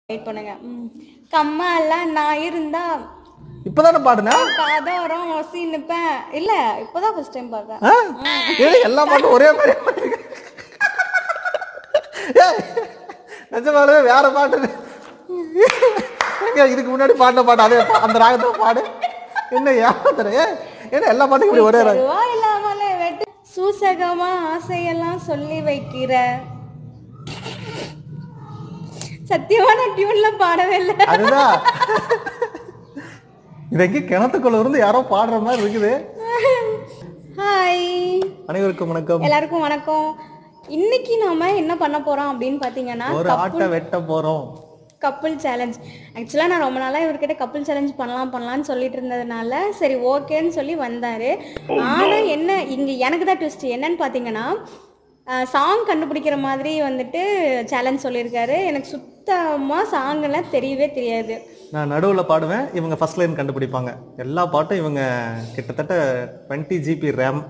Wait பண்ணுங்க ம். கம்மாலாம் நான் இருந்தா இப்பதானே பாடுன காதோரம் ஒசி நிப்பேன் இல்ல இப்பதான் ஃபர்ஸ்ட் டைம் பாடுறேன் ஆ? ஏய், எல்லா பாட்டும் ஒரே மாதிரி பாடுறீங்க. ஏய், நிஜமாலுமே வேற பாட்டு எங்க இதுக்கு முன்னாடி பாடின பாட்டு அதே பா- அந்த ராகத்தை பாடு என்ன ஏமாத்துற ஏ ஏன்னா எல்லா பாட்டுக்கும் இப்படி ஒரே ராகம் ரூபா இல்லாமலே வெட்டு சூசகமா ஆசையெல்லாம் சொல்லி வைக்கிற சத்தியமா நான் டியூன்ல பாடவே இல்லை அதுதான் இது எங்க கிணத்துக்குள்ள இருந்து யாரோ பாடுற மாதிரி இருக்குது ஹாய் அனைவருக்கும் வணக்கம் எல்லாருக்கும் வணக்கம் இன்னைக்கு நாம என்ன பண்ண போறோம் அப்படின்னு பாத்தீங்கன்னா ஒரு ஆட்டை வெட்ட போறோம் கப்புள் சேலஞ்ச் ஆக்சுவலாக நான் ரொம்ப நாளாக இவர்கிட்ட கப்புள் சேலஞ்ச் பண்ணலாம் பண்ணலாம்னு சொல்லிட்டு இருந்ததுனால சரி ஓகேன்னு சொல்லி வந்தார் ஆனால் என்ன இங்கே எனக்கு தான் ட்விஸ்ட் என்னன்னு பார்த்தீங்கன்னா சாங் கண்டுபிடிக்கிற மாதிரி வந்துட்டு சேலஞ்ச் சொல்லியிருக்காரு எனக்கு சுத்தமாக சாங்கெல்லாம் தெரியவே தெரியாது நான் நடுவில் பாடுவேன் இவங்க ஃபர்ஸ்ட் லைன் கண்டுபிடிப்பாங்க எல்லா பாட்டும் இவங்க கிட்டத்தட்ட டுவெண்ட்டி ஜிபி ரேம்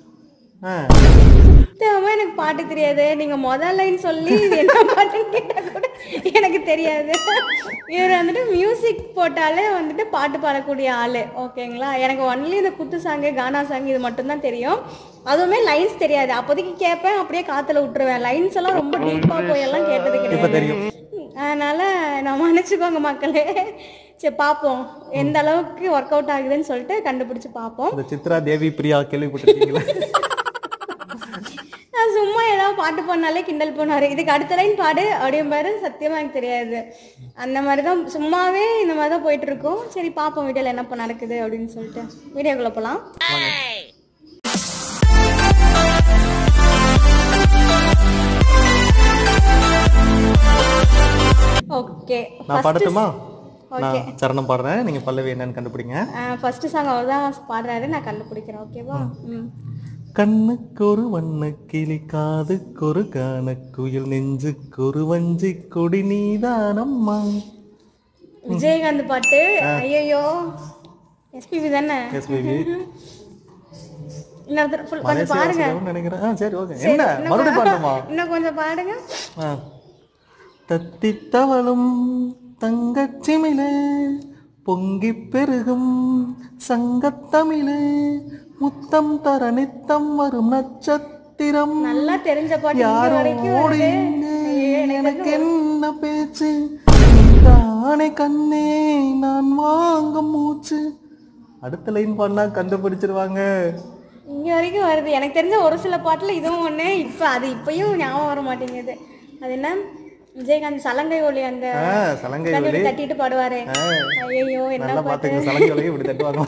சுத்தமாக எனக்கு பாட்டு தெரியாது நீங்கள் முதல் லைன் சொல்லி இது என்ன பாட்டுன்னு கேட்டால் கூட எனக்கு தெரியாது இவர் வந்துட்டு மியூசிக் போட்டாலே வந்துட்டு பாட்டு பாடக்கூடிய ஆள் ஓகேங்களா எனக்கு ஒன்லி இந்த குத்து சாங்கு கானா சாங் இது மட்டும்தான் தெரியும் அதுவுமே லைன்ஸ் தெரியாது அப்போதைக்கு கேட்பேன் அப்படியே காத்துல விட்டுருவேன் லைன்ஸ் எல்லாம் ரொம்ப டீப்பாக போய் எல்லாம் கேட்டது இப்போ கிடையாது தெரியும் அதனால நான் மன்னிச்சுக்கோங்க மக்களே சரி பார்ப்போம் எந்த அளவுக்கு ஒர்க் அவுட் ஆகுதுன்னு சொல்லிட்டு கண்டுபிடிச்சு பார்ப்போம் இந்த சித்ரா தேவி பிரியா கேள்விப்பட்டிருக்கீங்களா நான் சும்மா ஏதாவது பாட்டு பண்ணாலே கிண்டல் பண்ணுவாரு இதுக்கு அடுத்த லைன் பாடு அப்படிம்பாரு சத்தியமா எனக்கு தெரியாது அந்த மாதிரி தான் சும்மாவே இந்த மாதிரி தான் போயிட்டு இருக்கோம் சரி பார்ப்போம் வீடியோல என்ன இப்ப நடக்குது அப்படின்னு சொல்லிட்டு வீடியோக்குள்ள போலாம் ஓகே நான் பாடட்டுமா ஓகே நான் சரணம் பாடுறேன் நீங்க பல்லவி என்னன்னு கண்டுபிடிங்க ஃபர்ஸ்ட் சாங் அவர் தான் பாடுறாரு நான் கண்டுபிடிக்கிறேன் ஓகேவா ம் கண்ணுக்கு ஒரு வண்ண கிளி காதுக்கு ஒரு கான குயில் நெஞ்சுக்கு ஒரு வஞ்சி கொடி நீதானம்மா விஜயகாந்த் பாட்டு ஐயோ எஸ்பிபி தானே எஸ் பேபி இன்னொருத்தர் full கொஞ்சம் பாருங்க நினைக்கிறேன் ஆ சரி ஓகே என்ன மறுபடியும் பாடணுமா இன்னும் கொஞ்சம் பாடுங்க ஆ. தத்தித்தவளும் தங்கச்சிமிழே பொங்கி பெருகும் சங்கத்தமிழே முத்தம் தர நித்தம் வரும் நட்சத்திரம் நல்லா தெரிஞ்ச பாட்டு இங்க வரைக்கும் யாரோடு வருது இங்கே ஐயோ, எனக்கு எனக்கு என்ன பேச்சு தானே கண்ணே நான் வாங்க மூச்சு அடுத்த லைன் பண்ணா கண்டுபிடிச்சிருவாங்க இங்க வரைக்கும் வருது எனக்கு தெரிஞ்ச ஒரு சில பாட்டுல இதுவும் ஒண்ணு இப்ப அது இப்பயும் ஞாபகம் வர மாட்டேங்குது அது என்ன விஜயகாந்த் சலங்கை ஒளி அந்த ஆ, சலங்கை உட்கார்ந்து ஒலி இப்படி தட்டிட்டு பாடுவாரு ஐயோ என்ன நல்லா பாட்டு பாத்துங்க சலங்கை வலையும் இப்படி தட்டுவாங்க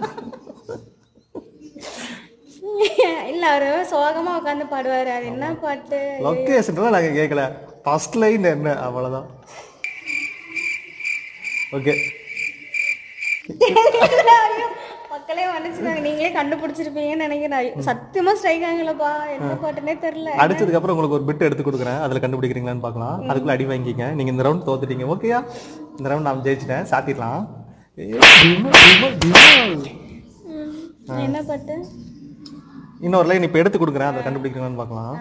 இல்ல அவரு சோகமா உட்கார்ந்து பாடுவாரு அது என்ன பாட்டு லொக்கேஷன்லாம் நாங்க கேட்கல ஃபர்ஸ்ட் லைன் என்ன அவ்வளவுதான் ஓகே மக்களே மன்னிச்சுக்காங்க நீங்களே கண்டுபிடிச்சிருப்பீங்கன்னு நினைக்கிறேன் சத்தியமா ஸ்ட்ரைக் ஆகலப்பா என்ன பாட்டுனே தெரியல அடிச்சதுக்கு அப்புறம் உங்களுக்கு ஒரு பிட் எடுத்து கொடுக்குறேன் அதுல கண்டுபிடிக்கிறீங்களான்னு பார்க்கலாம் அதுக்குள்ள அடி வாங்கிக்க நீங்க இந்த ரவுண்ட் தோத்துட்டீங்க ஓகேயா இந்த ரவுண்ட் நான் ஜெயிச்சிட்டேன் சாத்திடலாம் ஏய், டிமோ, டிமோ, டிமோ. ம், என்ன பாட்டு இன்னொரு லைன் இப்ப எடுத்து கொடுக்குறேன் அதை கண்டுபிடிக்கிறீங்களான்னு பார்க்கலாம்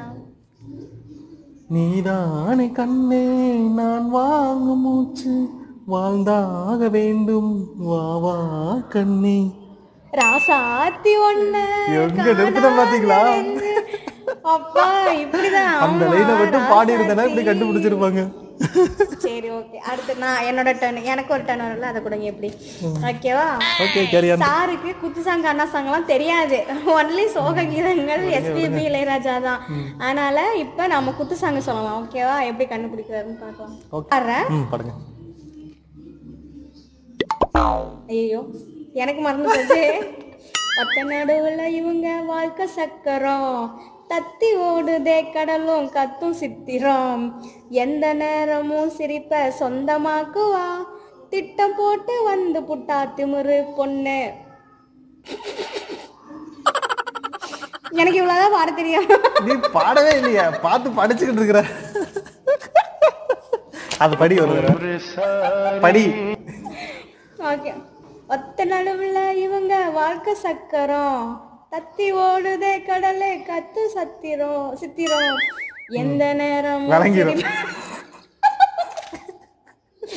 நீதானே கண்ணே நான் வாங்கும் மூச்சு வாழ்ந்தாக வேண்டும் வா வா கண்ணே ராசாத்தி ஒண்ணு எங்க நிறுத்தின பாத்தீங்களா அப்பா இப்படிதான் அந்த ஆமா, லைனை மட்டும் பாடி இருந்தேன்னா இப்படி ராசாத்தி. கண்டுபிடிச்சிருப்பாங்க சரி ஓகே அடுத்து நான் என்னோட டர்ன் எனக்கு ஒரு டர்ன் வரல அதை கொடுங்க எப்படி ஓகேவா ஓகே கேரியான் சாருக்கு குத்து சாங் அண்ணா சாங்லாம் தெரியாது ஒன்லி சோக கீதங்கள் எஸ்பிபி இளையராஜா தான் அதனால இப்ப நம்ம குத்து சாங் சொல்லலாம் ஓகேவா எப்படி கண்டுபிடிக்கிறாருன்னு பார்க்கலாம் Okay. பாடுறேன் ம் படுங்க ஐயோ எனக்கு மறந்து போச்சு பத்த நடுவுல இவங்க வாழ்க்கை சக்கரம் தத்தி ஓடுதே கடலும் கத்தும் சித்திரம் எந்த நேரமும் சிரிப்ப சொந்தமாக்குவா திட்டம் போட்டு வந்து புட்டா திமிரு பொண்ணு எனக்கு இவ்வளவுதான் பாட தெரியும் நீ பாடவே இல்லையா பார்த்து படிச்சுக்கிட்டு இருக்கிற அது படி ஒரு தடவை. படி ஓகே ஒத்த நடுவுல இவங்க வாழ்க்கை சக்கரம் தத்தி ஓடுதே கடலே கத்து சத்திரம் சித்திரம் எந்த நேரம் விளங்கிரும்.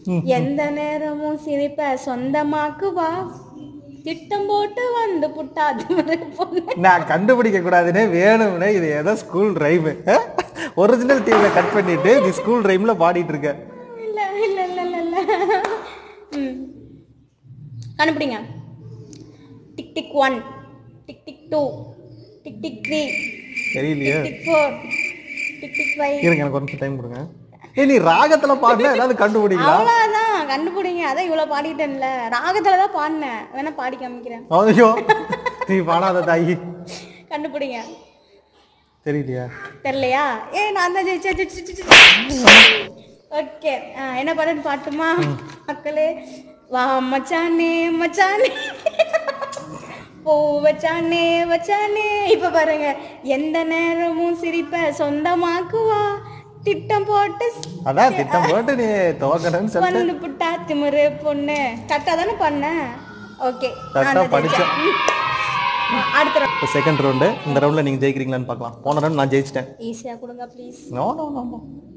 எந்த நேரமும் சிரிப்ப சொந்தமாக்குவா திட்டம் போட்டு வந்து புட்டாது பொண்ணு நான் கண்டுபிடிக்க கூடாதுன்னு வேணும்னே இது ஏதோ ஸ்கூல் ரைமு ஒரிஜினல் டீம்ல கட் பண்ணிட்டு நீ ஸ்கூல் ரைம்ல பாடிட்டு இருக்க இல்ல இல்ல இல்ல இல்ல இல்ல ம் கண்டுபிடிங்க tick tick one tick tick two tick tick three தெரியலையே tick four tick tick five இருங்க எனக்கு ஒரு நிமிஷம் டைம் கொடுங்க ஏ நீ ராகத்துல பாடினா ஏதாவது கண்டுபிடிக்கலாம் அவ்வளோதான் கண்டுபிடிங்க அதான் இவ்வளோ பாடிட்டேன்ல ராகத்துல தான் பாடினேன் வேணா பாடி காமிக்கிறேன் ஐயோ நீ பாடாத தாயி கண்டுபிடிங்க தெரியலையா தெரியலையா ஏ நான் தான் ஜெயிச்சேன் ஓகே என்ன பாடுன்னு பாட்டுமா மக்களே வா மச்சானே மச்சானே பூ வச்சானே வச்சானே இப்ப பாருங்க எந்த நேரமும் சிரிப்ப சொந்தமாக்குவா திட்டம் போட்டு அதான் திட்டம் போட்டு நீ துவக்கணும்னு சொல்லி வந்து புட்டா திமிரு பொண்ணு கரெக்டா தானே பண்ணேன் ஓகே கரெக்டா படிச்சேன் அடுத்த round. இப்போ செகண்ட் ரவுண்டு இந்த ரவுண்ட்ல நீங்க ஜெயிக்கிறீங்களான்னு பார்க்கலாம் போன ரவுண்ட் நான் ஜெயிச்சிட்டேன் ஈஸியா கொடுங்க ப்ளீஸ் நோ நோ நோ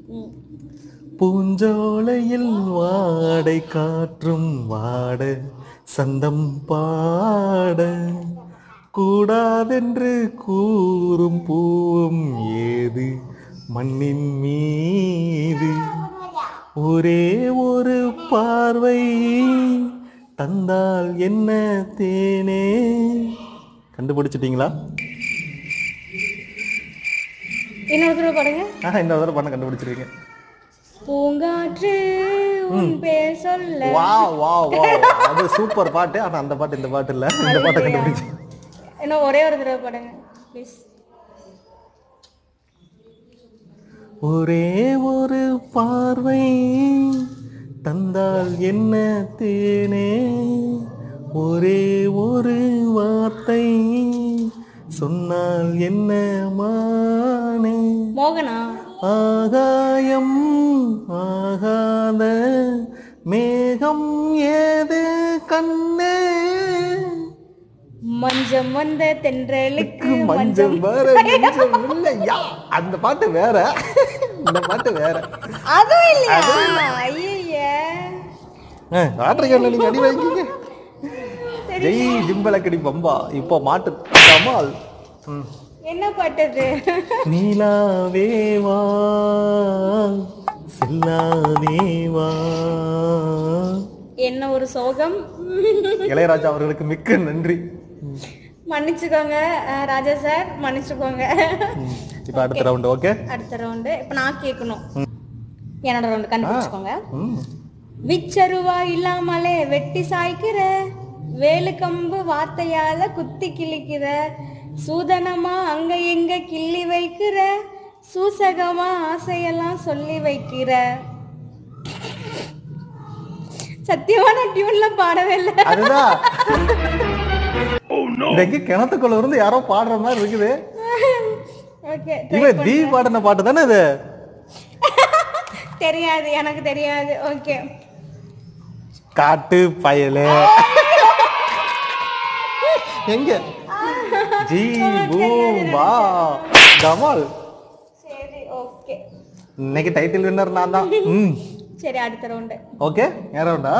பூஞ்சோலையில் வாடை காற்றும் வாட சந்தம் பாட கூடாதென்று கூறும் பூவும் ஏது மண்ணின் மீது ஒரே ஒரு பார்வை தந்தால் என்ன தேனே கண்டுபிடிச்சிட்டீங்களா இன்னொரு தடவை பாடுங்க ஆ இந்த தடவை பண்ண கண்டுபிடிச்சிருக்கீங்க பூங்காற்று உன் பேர் சொல்ல வா வா வா அது சூப்பர் பாட்டு ஆனா அந்த பாட்டு இந்த பாட்டு இல்ல இந்த பாட்டை கண்டுபிடிச்சு இன்னும் ஒரே ஒரு தடவை பாடுங்க ப்ளீஸ் ஒரே ஒரு பார்வை தந்தால் என்ன தேனே ஒரே ஒரு வார்த்தை சொன்னால் என்ன மானே மோகனா ஆகாயம் ஆகாத மேகம் ஏது கண்ணே மஞ்சம் வந்த தென்றலுக்கு மஞ்சள் வேற நெஞ்சம் இல்லையா அந்த பாட்டு வேற இந்த பாட்டு வேற அதுவும் இல்லையா ஐய ஆட்டுறீங்க நீங்க அடி வைக்கீங்க ஜெய் ஜிம்பலக்கடி பம்பா இப்போ மாட்டு கமால் ம். என்ன பாட்டது நீலாவே வா செல்லாதே வா என்ன ஒரு சோகம் இளையராஜா அவர்களுக்கு மிக்க நன்றி மன்னிச்சுக்கோங்க அஹ், ராஜா சார் மன்னிச்சுக்கோங்க இப்போ அடுத்த ரவுண்டு ஓகே அடுத்த ரவுண்டு இப்போ நான் கேட்கணும் என்னோட ரவுண்டு கண்டுபிடிச்சுக்கோங்க ம் விச்சருவா இல்லாமலே வெட்டி சாய்க்கிற வேலு கம்பு வார்த்தையால குத்தி கிழிக்கிற சூதனமா அங்க எங்க கிள்ளி வைக்கிற சூசகமா ஆசையெல்லாம் சொல்லி வைக்கிற சத்தியமா நான் டியூன்ல பாடவே இல்லை அதுதான் இன்னைக்கு கிணத்துக்குள்ள இருந்து யாரோ பாடுற மாதிரி இருக்குது ஓகே இவன் தீ பாடின பாட்டு தானே இது தெரியாது எனக்கு தெரியாது ஓகே காட்டு பயலே எங்க ஜி பூம்பா கமால் சரி ஓகே இன்னைக்கு டைட்டில் வின்னர் நான் தான் ம் சரி அடுத்த ரவுண்டு ஓகே ஏறவுண்டா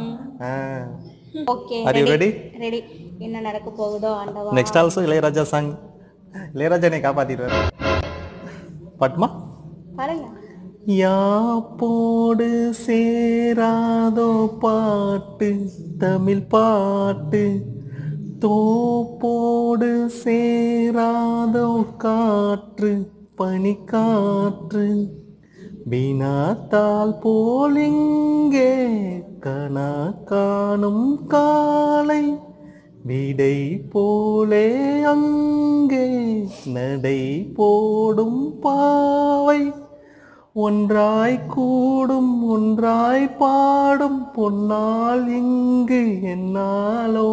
okay Are you ready? Ready என்ன நடக்க போகுதோ ஆண்டவா next also Ilaiyaraaja song Ilaiyaraaja நீ காப்பாத்திடுவாரு பட்மா பாருங்க யாப்போடு சேராதோ பாட்டு தமிழ் பாட்டு தோப்போடு சேராதோ காற்று பனிக்காற்று வினாத்தால் போலிங்கே கனா காணும் காலை விடை போலே அங்கே நடை போடும் பாவை ஒன்றாய் கூடும் ஒன்றாய் பாடும் பொன்னால் இங்கு என்னாலோ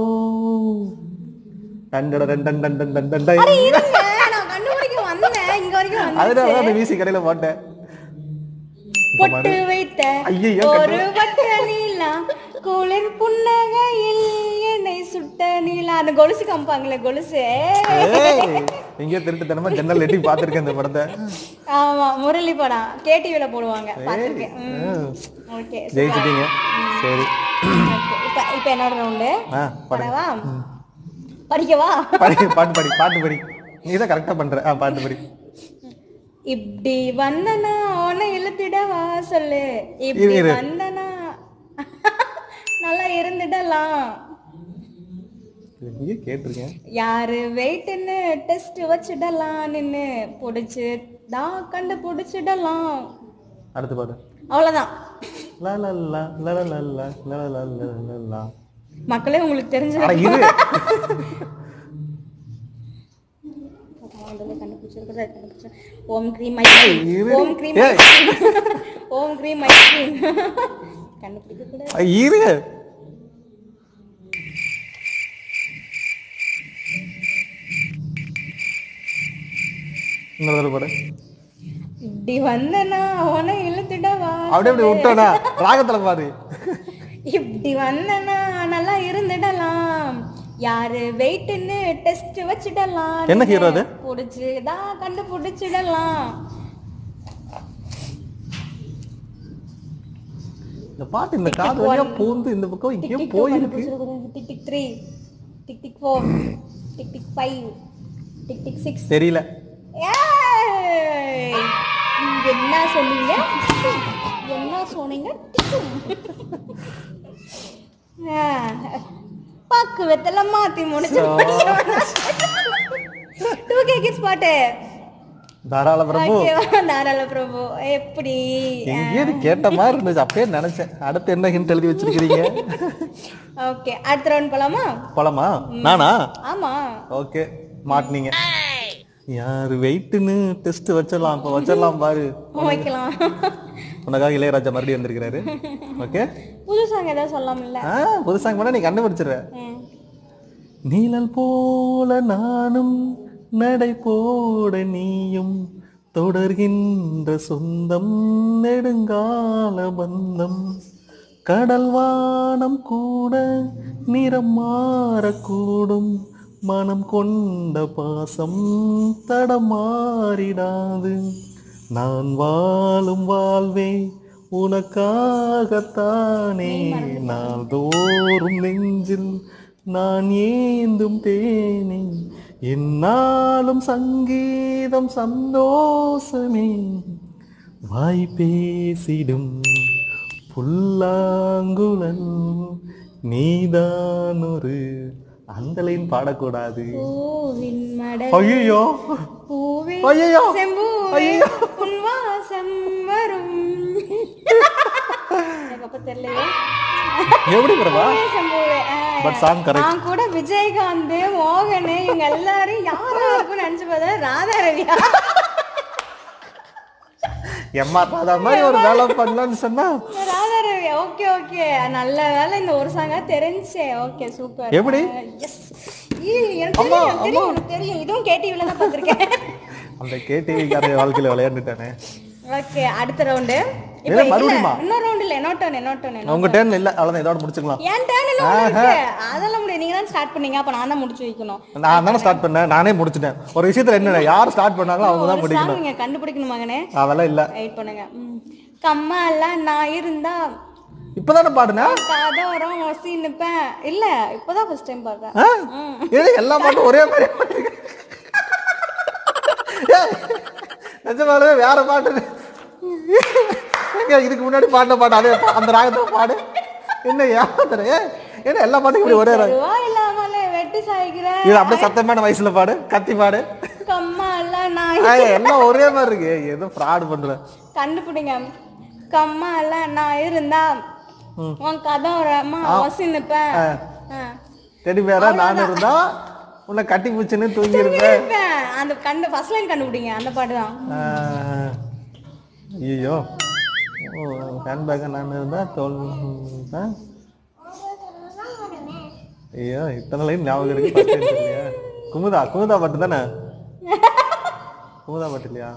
டண்டட டன் டன் டன் டன் டன் டன் டன். இருங்க, நான் கண்டுபிடிக்க வந்தேன் இங்க வரைக்கும் வந்து அதனால தான் அந்த வீசி கடையில போட்டேன் பொட்டு வைத்த ஐயையோ, ஒரு வட்ட நீலா குளிர் புன்னகையில் என்னை சுட்ட நீலா அந்த கொலுசு காமிப்பாங்களே கொலுசு ஏய், எங்கேயோ திருட்டுத்தனமா ஜன்னல் எட்டி பார்த்திருக்கேன் இந்த படத்தை ஆமா முரளி படம் கேடிவில போடுவாங்க பாத்திருக்கேன் ம். ஓகே ஜெயிச்சிட்டீங்க சரி இப்போ இப்போ என்னோட ரவுண்டு ஆ படி படவா படிக்கவா படி பாட்டு படி பாட்டு படி நீ தான் கரெக்டாக பண்ற ஆ பாட்டு படி இப்படி வந்தனா உன்னை இழுத்திடவா சொல்லு இப்படி இரு, இரு. வந்தனா நல்லா இருந்துடலாம் இது நீயே கேட்டிருக்கேன் யாரு வெயிட்னு டெஸ்ட் வச்சிடலாம் நின்னு புடிச்சு தான் கண்டு புடிச்சிடலாம் அடுத்து பாடு அவ்வளவுதான் லா லா லா லா லா லா லா லா லா லா லா லா மக்களே உங்களுக்கு தெரிஞ்சு அட இரு ஓம் க்ரீம் ஐஸ்கிரீம் இரு. ஓம் க்ரீம் ஏய். ஓம் க்ரீம் ஐஸ்கிரீம் கண்டுபிடிக்க கூட அட இரு இன்னொரு தடவை பாடு இப்படி வந்தனா உன இழுத்துடவா அப்படியே அப்படி விட்டோடா ராகத்துல பாரு இப்படி வந்தனா நல்லா இருந்துடலாம் யாரு வெயிட்னு டெஸ்ட் வச்சிடலாம் என்ன hero அது? புடிச்சு தான் கண்டு புடிச்சிடலாம் இந்த பாட்டு இந்த காது வழியா பூந்து இந்த பக்கம் டிக் இங்கேயும் டிக் டூ போயிருக்கு கண்டுபிடிச்சிடக்கூடாது. Tick tick three tick tick four tick tick five tick tick six தெரியல ஏய்! நீங்க என்ன சொன்னீங்க என்ன சொன்னீங்க ஆ, பக்குவத்துல மாத்தி முடிச்சு டூ கே கிட்ஸ் பாட்டு தாராள பிரபு ஓகேவா தாராள பிரபு எப்படி எங்கேயும் கேட்ட மாதிரி இருந்துச்சு அப்பயே நினைச்சேன் அடுத்து என்ன ஹிண்ட் எழுதி வச்சிருக்கீங்க ஓகே அடுத்த ரவுண்ட் போலாமா போலாமா நானா ஆமா ஓகே மாட்டினீங்க யாரு வெயிட்னு டெஸ்ட் வச்சிடலாம் இப்போ வச்சிடலாம் பாரு வைக்கலாம் உனக்காக இளையராஜா மறுபடியும் வந்திருக்கிறாரு ஓகே புது சாங் ஏதாவது சொல்லலாம்ல ஆ புதுசாங்க பண்ணா நீ கண்டுபிடிச்சிடுற ம். நீழல் போல நானும் நடை போட நீயும் தொடர்கின்ற சொந்தம் நெடுங்கால பந்தம் கடல் வானம் கூட நிறம் மாறக்கூடும் மனம் கொண்ட பாசம் தடமாறிடாது நான் வாழும் வாழ்வே உனக்காகத்தானே நாள்தோறும் நெஞ்சில் நான் ஏந்தும் தேனே என்னாலும் சங்கீதம் சந்தோஷமே வாய் பேசிடும் புல்லாங்குழல் நீதான் ஒரு அந்த லைன் பாடக்கூடாது பூவின் மடல் ஐயோ பூவே ஐயையோ! செம்பூவே உன் வாசம் வரும் எனக்கு அப்ப தெரியலையே எப்படி பிரபா பூவே செம்பூவே ஆ, பட் சாங் கரெக்ட் நான் கூட விஜயகாந்த் மோகன் இவங்க எல்லாரும் யாரா இருக்கும்னு நினைச்சு பார்த்தா ராதா ரவியா எம்மா ராதா மாதிரி ஒரு வேலை பண்ணலாம்னு சொன்னா ராதா ரவி ஓகே ஓகே நல்ல வேலை இந்த ஒரு சாங்கா தெரிஞ்சே ஓகே சூப்பர் எப்படி? எஸ் எனக்கு தெரியும் எனக்கு தெரியும் எனக்கு தெரியும் இதுவும் கேடிவில தான் பார்த்திருக்கேன் அந்த கேடிவி கதைய வாழ்க்கையில விளையாண்டுட்டானே ஓகே அடுத்த ரவுண்டு இப்போ ஏன் இல்ல மறுபடியுமா? இன்னொரு ரவுண்ட் இல்ல என்னோ டர்ன் என்னோ டர்ன் உங்க டேர்ன் இல்ல அவ்வளவுதான் இதோட முடிச்சுக்கலாம் என் டர்ன் இன்னும் ஒண்ணு இருக்கு அதெல்லாம் முடியாது நீங்க தான் ஸ்டார்ட் பண்ணீங்க அப்ப நான் தான் முடிச்சு வைக்கணும் நான் தானே ஸ்டார்ட் பண்ணேன் நானே முடிச்சிட்டேன் ஒரு விஷயத்துல என்ன யார் ஸ்டார்ட் பண்ணாங்களோ அவங்க தான் ஒரு முடிக்கணும் சாங் நீங்க கண்டுபிடிக்கணும் மகனே அதெல்லாம் இல்ல வெயிட் பண்ணுங்க ம். கம்மால நான் இருந்தா இப்பதானே பாடுனா கதோரம் ஒசி நிப்பேன் இல்ல இப்பதான் ஃபர்ஸ்ட் டைம் பாக்குறேன் ஆ? ஏய், எல்லா பாட்டும் ஒரே மாதிரி பாடிருக்க. ஏய், நிஜமாலுமே வேற பாட்டு ஏங்க, இதுக்கு முன்னாடி பாடின பாட்டு அதே பா- அந்த ராகத்தை பாடு என்ன ஏமாத்துற ஏ ஏன்னா எல்லா பாட்டுக்கும் இப்படி ஒரே ராகம் ரூபா இல்லாமலே வெட்டி சாய்க்கிறேன் இது அப்படியே சத்தமான வயசுல பாடு கத்தி பாடு கம்மால நான் ஆ, எல்லாம் ஒரே மாதிரி இருக்கு ஏய், ஏதோ ஃப்ராட் பண்ற கண்டுபிடிங்க கம்மால நான் இருந்தா உன் கதோரமா ஒசி நிப்பேன் ஆ. டெடி பேரா நான் இருந்தா உன்னை கட்டி பூச்சின்னு தூங்கி இருப்பேன் இருப்பேன். அந்த கண்டு ஃபர்ஸ்ட் லைன் கண்டுபிடிங்க அந்த பாட்டு தான் ஐயோ ஓ ஹேண்ட்பேக்கை நான் இருந்தா தோல் ஆ? ஐயோ இத்தனை லைன் ஞாபகம் இருக்கு first time தெரியலையா? குமுதா குமுதா பாட்டு தானே குமுதா பாட்டு இல்லையா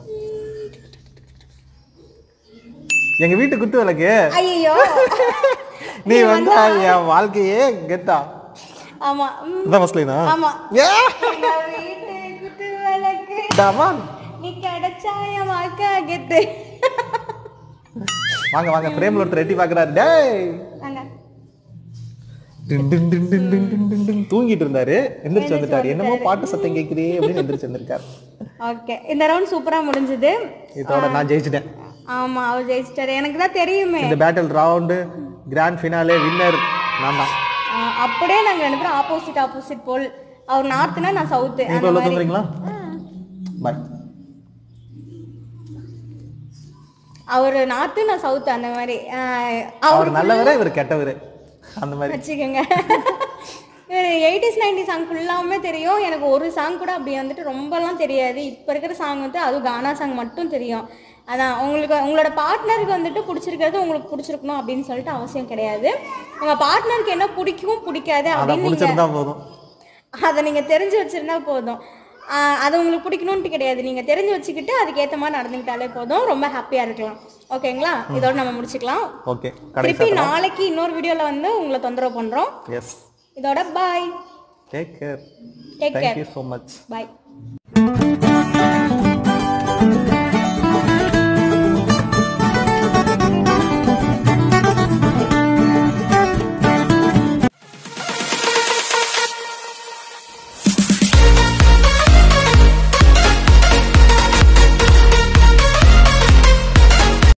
எங்க வீட்டு குத்து விளக்கு ஐயோ நீ வந்தா என் வாழ்க்கையே கெத்தா ஆமா ம், இதான் ஃபர்ஸ்ட் லைனா ஆமா ஏ எங்க வீட்டு குத்து விளக்கு டமான் நீ கிடைச்சா என் வாழ்க்கை கெத்து வாங்க வாங்க ஃப்ரேம்ல ஒருத்தர் எட்டி பார்க்கறாரு டேய் வாங்க டின் டின் டின் டின் டின் டின் டின் டின் தூங்கிட்டு இருந்தாரு எந்திரிச்சு வந்துட்டாரு என்னமோ பாட்டு சத்தம் கேக்குதே அப்படின்னு எந்திரிச்சு வந்திருக்காரு ஓகே இந்த ரவுண்ட் சூப்பரா முடிஞ்சது இதோட நான் ஜெயிச்சிட்டேன் ஆமா அவர் ஜெயிச்சிட்டாரு எனக்கு தான் தெரியுமே இந்த battle round grand finale winner நான் தான் ஆ, அப்படியே நாங்க ரெண்டு பேரும் ஆப்போசிட் ஆப்போசிட் போல் அவர் நார்த்னா நான் சவுத்து நீங்க உள்ள தூங்குறீங்களா பாய் அவர் நார்த்து நான் சவுத்து அந்த மாதிரி ஆ, அவர் அவர் நல்லவரே இவர் கெட்டவர் அந்த மாதிரி வச்சுக்கோங்க எயிட்டிஸ் நைன்டி சாங் ஃபுல்லாமே தெரியும் எனக்கு ஒரு சாங் கூட அப்படி வந்துட்டு ரொம்பலாம் தெரியாது இப்போ இருக்கிற சாங் வந்து அதுவும் கானா சாங் மட்டும் தெரியும் அதான் உங்களுக்கு உங்களோட பார்ட்னருக்கு வந்துட்டு பிடிச்சிருக்கிறது உங்களுக்கு பிடிச்சிருக்கணும் அப்படின்னு சொல்லிட்டு அவசியம் கிடையாது உங்கள் பார்ட்னருக்கு என்ன பிடிக்கும் பிடிக்காது அதை அப்படின்னு நீங்கள் பிடிச்சிருந்தா போதும் அதை நீங்கள் தெரிஞ்சு வச்சிருந்தா போதும் ஆஹ் அது உங்களுக்கு பிடிக்கணும்ட்டு கிடையாது நீங்கள் தெரிஞ்சு வச்சுக்கிட்டு அதுக்கேற்ற மாதிரி நடந்துக்கிட்டாலே போதும் ரொம்ப ஹாப்பியாக இருக்கலாம் ஓகேங்களா இதோட நம்ம முடிச்சுக்கலாம் ஓகே திருப்பி கடைசி நாளைக்கு இன்னொரு வீடியோவில் வந்து உங்களை தொந்தரவு பண்ணுறோம் எஸ் இதோட bye take care take care thank you so much பாய்